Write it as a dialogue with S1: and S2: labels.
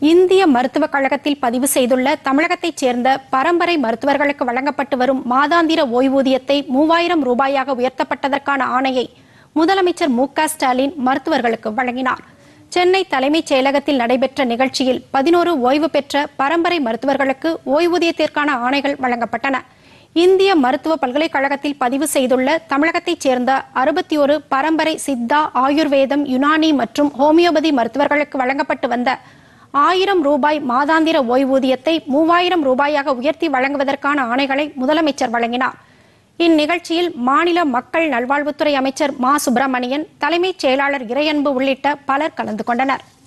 S1: இந்திய மருத்துவக் கழகத்தில் பதிவு செய்துள்ள தமிழகத்தைச் சேர்ந்த பரம்பரை மருத்துவர்களுக்கு வழங்கப்பட்டு வரும் மாதாந்திர ஓய்வூதியத்தை மூவாயிரம் ரூபாயாக உயர்த்தப்பட்டதற்கான ஆணையை முதலமைச்சர் மு க ஸ்டாலின் மருத்துவர்களுக்கு வழங்கினார் சென்னை தலைமைச் செயலகத்தில் நடைபெற்ற நிகழ்ச்சியில் பதினோரு ஓய்வு பெற்ற பரம்பரை மருத்துவர்களுக்கு ஓய்வூதியத்திற்கான ஆணைகள் வழங்கப்பட்டன இந்திய மருத்துவ பல்கலைக்கழகத்தில் பதிவு செய்துள்ள தமிழகத்தைச் சேர்ந்த அறுபத்தி ஒரு பரம்பரை சித்தா ஆயுர்வேதம் யுனானி மற்றும் ஹோமியோபதி மருத்துவர்களுக்கு வழங்கப்பட்டு வந்த ஆயிரம் ரூபாய் மாதாந்திர ஓய்வூதியத்தை மூவாயிரம் ரூபாயாக உயர்த்தி வழங்குவதற்கான ஆணைகளை முதலமைச்சர் வழங்கினார் இந்நிகழ்ச்சியில் மாநில மக்கள் நல்வாழ்வுத்துறை அமைச்சர் மா சுப்பிரமணியன் தலைமைச் செயலாளர் இறையன்பு உள்ளிட்ட பலர் கலந்து கொண்டனர்